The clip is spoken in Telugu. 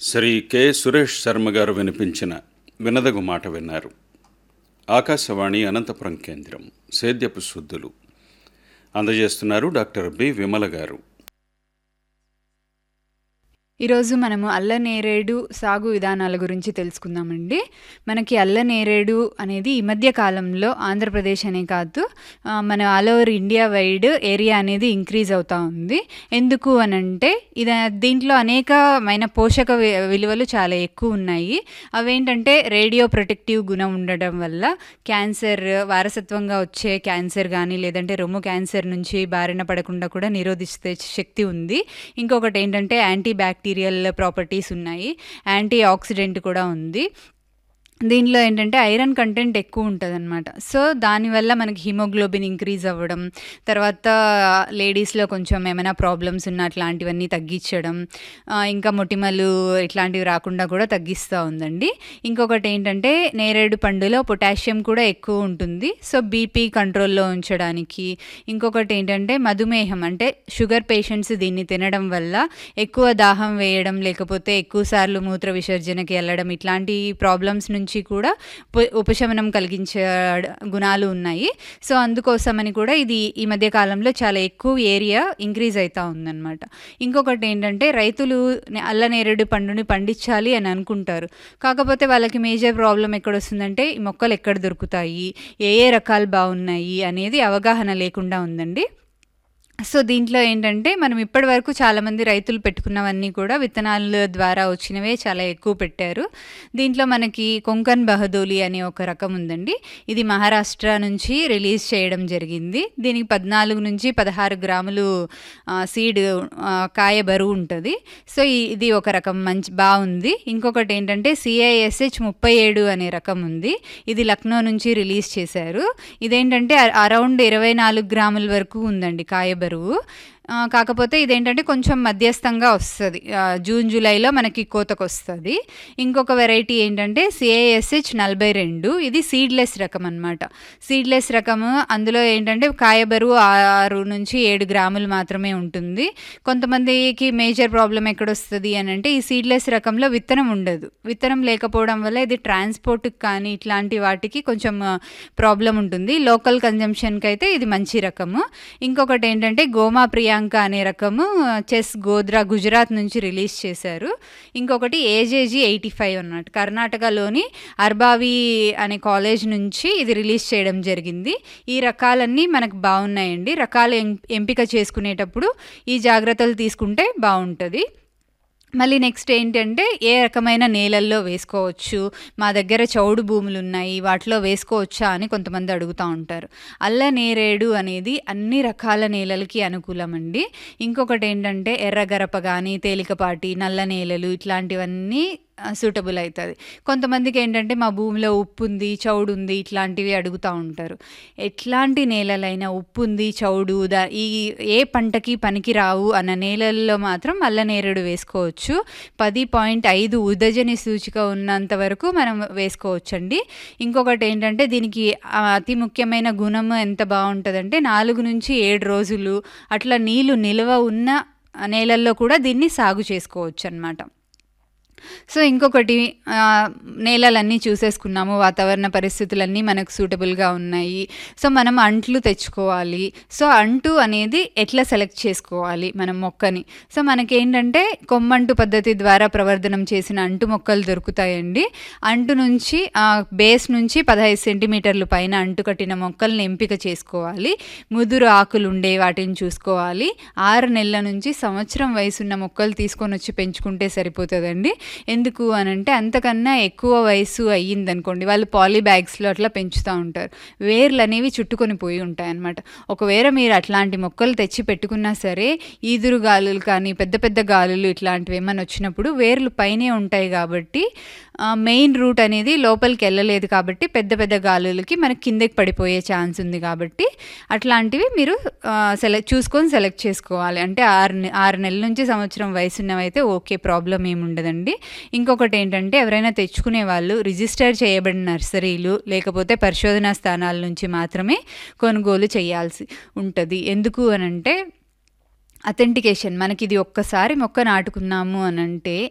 శ్రీ కె సురేష్ శర్మ గారు వినిపించిన వినదగు మాట విన్నారు ఆకాశవాణి అనంతపురం కేంద్రం సేద్యపు శుద్ధులు అందజేస్తున్నారు డాక్టర్ బి విమల గారు ఈరోజు మనము అల్ల నేరేడు సాగు విధానాల గురించి తెలుసుకుందామండి మనకి అల్ల నేరేడు అనేది ఈ మధ్య కాలంలో ఆంధ్రప్రదేశ్ అనే కాదు ఆ, మన all over India wide area అనేది ఇంక్రీజ్ అవుతూ ఉంది ఎందుకు అని అంటే ఇది దీంట్లో అనేకమైన పోషక వి- విలువలు చాలా ఎక్కువ ఉన్నాయి అవేంటంటే రేడియో ప్రొటెక్టివ్ గుణం ఉండడం వల్ల క్యాన్సర్ వారసత్వంగా వచ్చే క్యాన్సర్ కానీ లేదంటే రొమ్ము క్యాన్సర్ నుంచి బారిన పడకుండా కూడా నిరోధిస్తే శక్తి ఉంది ఇంకొకటి ఏంటంటే యాంటీ బ్యాక్టీరియల్ ప్రాపర్టీస్ ఉన్నాయి యాంటీ ఆక్సిడెంట్ కూడా ఉంది దీనిలో ఏంటంటే ఐరన్ కంటెంట్ ఎక్కువ ఉంటుంది అనమాట సో దానివల్ల మనకి హిమోగ్లోబిన్ ఇంక్రీజ్ అవ్వడం తర్వాత లేడీస్లో కొంచెం ఏమైనా ప్రాబ్లమ్స్ ఉన్న అట్లాంటివన్నీ తగ్గించడం ఆ, ఇంకా మొటిమలు ఇట్లాంటివి రాకుండా కూడా తగ్గిస్తూ ఉందండి ఇంకొకటి ఏంటంటే నేరేడు పండులో పొటాషియం కూడా ఎక్కువ ఉంటుంది సో బీపీ కంట్రోల్లో ఉంచడానికి ఇంకొకటి ఏంటంటే మధుమేహం అంటే షుగర్ పేషెంట్స్ దీన్ని తినడం వల్ల ఎక్కువ దాహం వేయడం లేకపోతే ఎక్కువ సార్లు మూత్ర విసర్జనకి వెళ్ళడం ఇట్లాంటి ప్రాబ్లమ్స్ నుంచి కూడా ఉప- ఉపశమనం కలిగించే గుణాలు ఉన్నాయి సో అందుకోసమని కూడా ఇది ఈ మధ్య కాలంలో చాలా ఎక్కువ ఏరియా ఇంక్రీజ్ అవుతూ ఉందన్నమాట ఇంకొకటి ఏంటంటే రైతులు నే- అల్ల నేరేడు పండుని పండించాలి అని అనుకుంటారు కాకపోతే వాళ్ళకి మేజర్ ప్రాబ్లం ఎక్కడ వస్తుందంటే ఈ మొక్కలు ఎక్కడ దొరుకుతాయి ఏ ఏ రకాలు బాగున్నాయి అనేది అవగాహన లేకుండా ఉందండి సో దీంట్లో ఏంటంటే మనం ఇప్పటి వరకు చాలామంది రైతులు పెట్టుకున్నవన్నీ కూడా విత్తనాల ద్వారా వచ్చినవే చాలా ఎక్కువ పెట్టారు దీంట్లో మనకి కొంకన్ బహదోలి అనే ఒక రకం ఉందండి ఇది మహారాష్ట్ర నుంచి రిలీజ్ చేయడం జరిగింది దీనికి పద్నాలుగు నుంచి పదహారు గ్రాములు ఆ, సీడ్ ఆ, కాయ బరువు ఉంటుంది సో ఈ- ఇది ఒక రకం మంచి బాగుంది ఇంకొకటి ఏంటంటే సిఐఎస్హెచ్ ముప్పై ఏడు అనే రకం ఉంది ఇది లక్నో నుంచి రిలీజ్ చేశారు ఇదేంటంటే అ- అరౌండ్ ఇరవై నాలుగు గ్రాముల వరకు ఉందండి కాయ బరువు ఆ, కాకపోతే ఇదేంటంటే కొంచెం మధ్యస్థంగా వస్తుంది జూన్ జూలైలో మనకి కోతకు వస్తుంది ఇంకొక వెరైటీ ఏంటంటే సిఐఎస్హెచ్ నలభై రెండు ఇది సీడ్లెస్ రకం అనమాట సీడ్లెస్ రకము అందులో ఏంటంటే కాయ బరువు ఆరు నుంచి ఏడు గ్రాములు మాత్రమే ఉంటుంది కొంతమందికి మేజర్ ప్రాబ్లం ఎక్కడ వస్తుంది అని అంటే ఈ సీడ్లెస్ రకంలో విత్తనం ఉండదు విత్తనం లేకపోవడం వల్ల ఇది ట్రాన్స్పోర్ట్కి కానీ ఇట్లాంటి వాటికి కొంచెం ప్రాబ్లం ఉంటుంది లోకల్ కన్జంప్షన్కి అయితే ఇది మంచి రకము ఇంకొకటి ఏంటంటే గోమా ప్రియాంక అనే రకము చెస్ గోద్రా గుజరాత్ నుంచి రిలీజ్ చేశారు ఇంకొకటి ఏజేజీ ఎయిటీ ఫైవ్ అన్నమాట కర్ణాటకలోని అర్బావి అనే కాలేజ్ నుంచి ఇది రిలీజ్ చేయడం జరిగింది ఈ రకాలన్నీ మనకు బాగున్నాయండి రకాలు ఎం- ఎంపిక చేసుకునేటప్పుడు ఈ జాగ్రత్తలు తీసుకుంటే బాగుంటుంది మళ్ళీ నెక్స్ట్ ఏంటంటే ఏ రకమైన నేలల్లో వేసుకోవచ్చు మా దగ్గర చౌడు భూములు ఉన్నాయి వాటిలో వేసుకోవచ్చా అని కొంతమంది అడుగుతూ ఉంటారు అల్ల నేరేడు అనేది అన్ని రకాల నేలలకి అనుకూలం అండి ఇంకొకటి ఏంటంటే ఎర్రగరప కానీ తేలికపాటి నల్ల నేలలు ఇట్లాంటివన్నీ సూటబుల్ అవుతుంది కొంతమందికి ఏంటంటే మా భూమిలో ఉప్పు ఉంది చౌడు ఉంది ఇట్లాంటివి అడుగుతూ ఉంటారు ఎట్లాంటి నేలలైనా ఉప్పు ఉంది చౌడు దా ఈ ఏ పంటకి పనికి రావు అన్న నేలల్లో మాత్రం అల్ల నేరేడు వేసుకోవచ్చు పది పాయింట్ ఐదు ఉదజని సూచిక ఉన్నంత వరకు మనం వేసుకోవచ్చండి ఇంకొకటి ఏంటంటే దీనికి ఆ, అతి ముఖ్యమైన గుణం ఎంత బాగుంటుందంటే నాలుగు నుంచి ఏడు రోజులు అట్లా నీళ్లు నిల్వ ఉన్న నేలల్లో కూడా దీన్ని సాగు చేసుకోవచ్చు అన్నమాట సో ఇంకొకటి ఆ, నేలలన్నీ చూసేసుకున్నాము వాతావరణ పరిస్థితులన్నీ మనకు సూటబుల్గా ఉన్నాయి సో మనం అంట్లు తెచ్చుకోవాలి సో అంటు అనేది ఎట్లా సెలెక్ట్ చేసుకోవాలి మనం మొక్కని సో మనకేంటంటే కొమ్మంటు పద్ధతి ద్వారా ప్రవర్ధనం చేసిన అంటు మొక్కలు దొరుకుతాయండి అంటు నుంచి ఆ, బేస్ నుంచి పదహైదు సెంటీమీటర్లు పైన అంటు కట్టిన మొక్కల్ని ఎంపిక చేసుకోవాలి ముదురు ఆకులు ఉండే వాటిని చూసుకోవాలి ఆరు నెలల నుంచి సంవత్సరం వయసున్న మొక్కలు తీసుకొని వచ్చి పెంచుకుంటే సరిపోతుందండి ఎందుకు అని అంటే అంతకన్నా ఎక్కువ వయసు అయ్యిందనుకోండి వాళ్ళు పాలీ బ్యాగ్స్లో అట్లా పెంచుతూ ఉంటారు వేర్లు అనేవి చుట్టుకొని పోయి ఉంటాయి అన్నమాట ఒకవేళ మీరు అట్లాంటి మొక్కలు తెచ్చి పెట్టుకున్నా సరే ఈదురు గాలులు కానీ పెద్ద పెద్ద గాలులు ఇట్లాంటివి ఏమైనా వచ్చినప్పుడు వేర్లు పైనే ఉంటాయి కాబట్టి మెయిన్ రూట్ అనేది లోపలికి వెళ్ళలేదు కాబట్టి పెద్ద పెద్ద గాలులకి మనకి కిందకి పడిపోయే ఛాన్స్ ఉంది కాబట్టి అట్లాంటివి మీరు సెలెక్ట్ చూసుకొని సెలెక్ట్ చేసుకోవాలి అంటే ఆరు నె- ఆరు నెలల నుంచి సంవత్సరం వయసున్నవైతే ఓకే ప్రాబ్లం ఏమి ఉండదండి ఇంకొకటి ఏంటంటే ఎవరైనా తెచ్చుకునే వాళ్ళు రిజిస్టర్ చేయబడిన నర్సరీలు లేకపోతే పరిశోధనా స్థానాల నుంచి మాత్రమే కొనుగోలు చేయాల్సి ఉంటుంది ఎందుకు అని అంటే అథెంటికేషన్ మనకి ఇది ఒక్కసారి మొక్క నాటుకున్నాము అని అంటే